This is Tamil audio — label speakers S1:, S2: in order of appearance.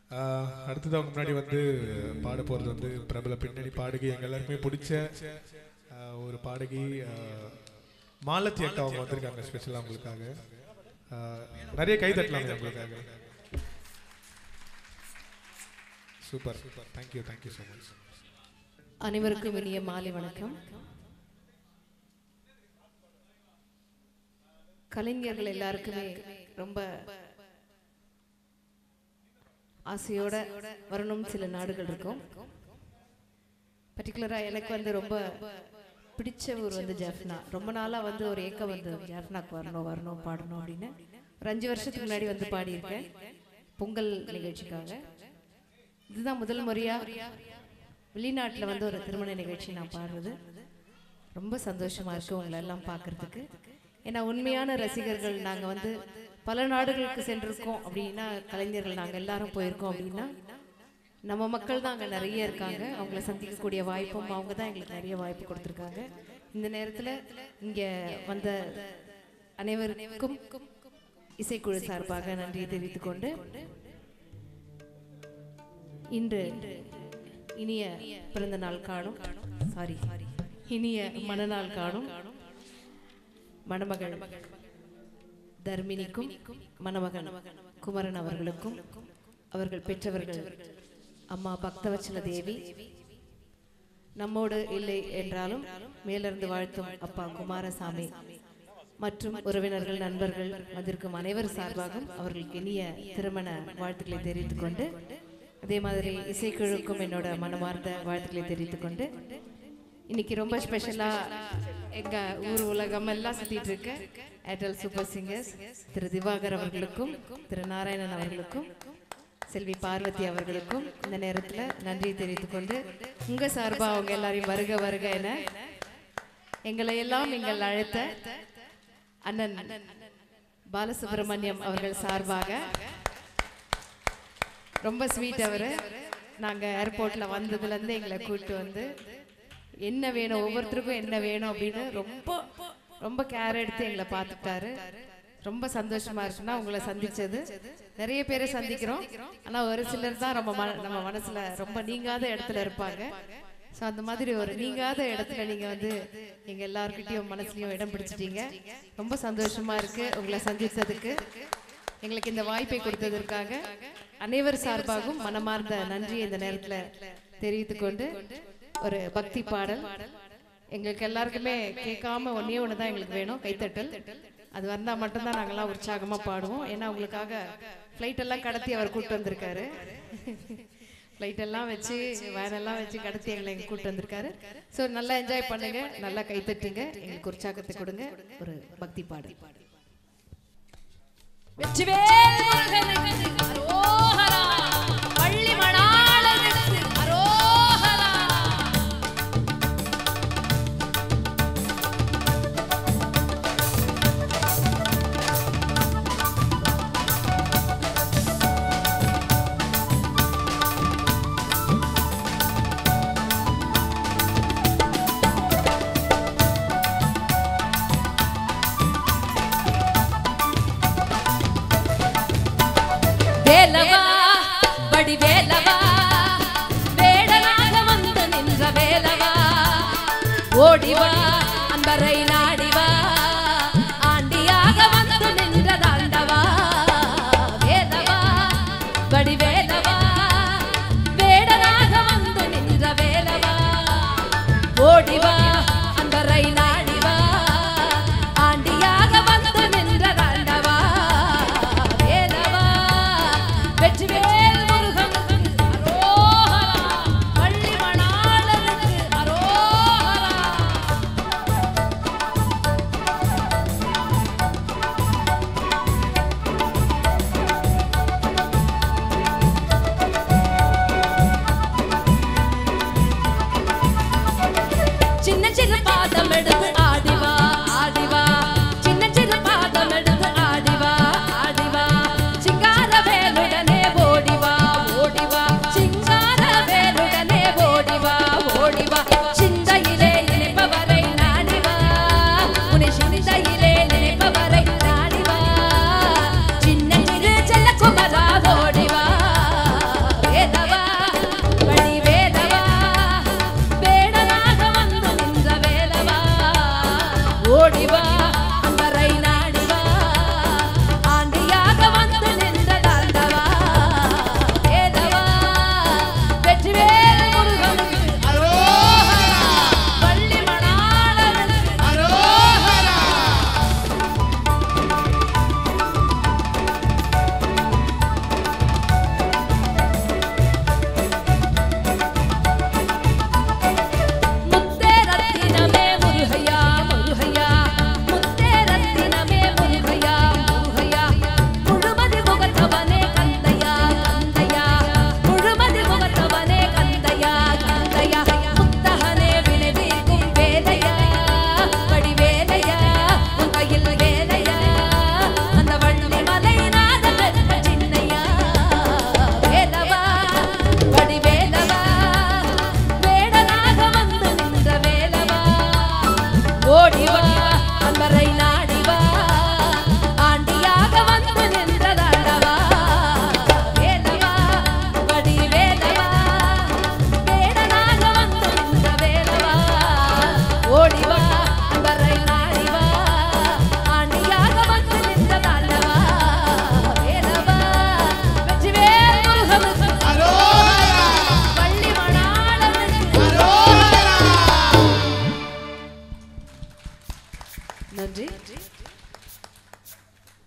S1: ஆஹ் அடுத்தது அவங்க முன்னாடி வந்து பாட போகிறது வந்து பிரபல பின்னணி பாடகி எங்கள் எல்லாருக்குமே பிடிச்ச ஆஹ் ஒரு பாடகி ஆஹ் மாலத்தி அக்கா அவங்க வந்திருக்காங்க ஸ்பெஷலாக அவங்களுக்காக ஆஹ் நிறைய கை தட்டலாங்க அவங்களுக்காக super super thank you thank you so much
S2: அனைவருக்கும் இனிய மாலை வணக்கம் கலைஞர்கள் எல்லாருக்குமே ரொம்ப ஆசையோட வரணும் சில நாடுகள் இருக்கும் பர்டிகுலரா எனக்கு வந்து ரொம்ப பிடிச்ச ஊர் வந்து ஜாஃப்னா ரொம்ப நாளா வந்து ஒரு ஏக்கம் வந்து ஜாஃப்னாக்கு வரணும் வரணும் பாடணும் அப்படின்னு ஒரு அஞ்சு வருஷத்துக்கு முன்னாடி வந்து பாடியிருக்கேன் பொங்கல் நிகழ்ச்சிக்காக இதுதான் முதல் முறையா வெளிநாட்டில் வந்து ஒரு திருமண நிகழ்ச்சி நான் பாடுறது ரொம்ப சந்தோஷமா இருக்கு உங்களை எல்லாம் பார்க்கறதுக்கு ஏன்னா உண்மையான ரசிகர்கள் நாங்க வந்து பல நாடுகளுக்கு சென்றிருக்கோம் அப்படின்னா கலைஞர்கள் நாங்க எல்லாரும் போயிருக்கோம் அப்படின்னா நம்ம மக்கள் தான் அங்க நிறைய இருக்காங்க அவங்கள சந்திக்கக்கூடிய வாய்ப்பும் அவங்க தான் எங்களுக்கு நிறைய வாய்ப்பு கொடுத்துருக்காங்க இந்த நேரத்துல இங்க வந்த அனைவருக்கும் இசைக்குழு சார்பாக நன்றி தெரிவித்துக் கொண்டு இன்று இனிய பிறந்த நாள் காணும் சாரி இனிய மனநாள் காணும் மணமகள் தர்மினிக்கும் மணமகன் குமரன் அவர்களுக்கும் அவர்கள் பெற்றவர்கள் அம்மா பக்தவச்சல தேவி நம்மோடு இல்லை என்றாலும் மேலிருந்து வாழ்த்தும் அப்பா குமாரசாமி மற்றும் உறவினர்கள் நண்பர்கள் வந்திருக்கும் அனைவர் சார்பாகவும் அவர்களுக்கு இனிய திருமண வாழ்த்துக்களை தெரிவித்துக் கொண்டு அதே மாதிரி இசைக்குழுக்கும் என்னோட மனமார்ந்த வாழ்த்துக்களை தெரிவித்துக் கொண்டு இன்னைக்கு ரொம்ப ஸ்பெஷலா எங்க ஊர் உலகம் எல்லாம் சுத்திட்டு இருக்க ஏர்டெல் சூப்பர் சிங்கர்ஸ் திரு திவாகர் அவர்களுக்கும் திரு நாராயணன் அவர்களுக்கும் செல்வி பார்வதி அவர்களுக்கும் இந்த நேரத்துல நன்றி தெரிவித்துக் கொண்டு உங்க சார்பா அவங்க எல்லாரையும் வருக வருக என எங்களை எல்லாம் நீங்கள் அழைத்த அண்ணன் பாலசுப்ரமணியம் அவர்கள் சார்பாக ரொம்ப ஸ்வீட் அவரு நாங்க ஏர்போர்ட்ல வந்ததுல இருந்து எங்களை கூட்டு வந்து என்ன வேணும் ஒவ்வொருத்தருக்கும் என்ன வேணும் அப்படின்னு ரொம்ப ரொம்ப கேர் எடுத்து எங்களை பார்த்துட்டாரு ரொம்ப சந்தோஷமா இருக்குன்னா உங்களை சந்திச்சது நிறைய பேரை சந்திக்கிறோம் ஆனா ஒரு சிலர் தான் ரொம்ப மன- நம்ம மனசுல ரொம்ப நீங்காத இடத்துல இருப்பாங்க ஸோ அந்த மாதிரி ஒரு நீங்காத இடத்துல நீங்க வந்து எங்க எல்லார்கிட்டயும் மனசுலயும் இடம் பிடிச்சிட்டீங்க ரொம்ப சந்தோஷமா இருக்கு உங்களை சந்திச்சதுக்கு எங்களுக்கு இந்த வாய்ப்பை கொடுத்ததற்காக அனைவர் சார்பாகவும் மனமார்ந்த நன்றி இந்த நேரத்துல தெரிவித்துக் கொண்டு ஒரு பக்தி பாடல் எங்களுக்கு எல்லாருக்குமே கேட்காம ஒன்னே ஒன்று தான் எங்களுக்கு வேணும் கைத்தட்டல் அது வந்தா மட்டும்தான் நாங்கெல்லாம் உற்சாகமா பாடுவோம் ஏன்னா உங்களுக்காக ஃப்ளைட் எல்லாம் கடத்தி அவர் கூட்டு வந்திருக்காரு ஃப்ளைட் எல்லாம் வச்சு வேன் எல்லாம் வச்சு கடத்தி எங்களை இங்க கூட்டு வந்திருக்காரு ஸோ நல்லா என்ஜாய் பண்ணுங்க நல்லா கைத்தட்டுங்க எங்களுக்கு உற்சாகத்தை கொடுங்க ஒரு பக்தி பாடல்
S3: வெற்றிவேல் முருகனுக்கு அரோகரா பள்ளி மணாளனுக்கு அரோகரா வேலவா படி வேலவா வேடனாக வந்து நின்ற வேலவா ஓடிவா அன்பரை நாடிவா ஆண்டியாக வந்து நின்ற தாண்டவா வேலவா படி வேலவா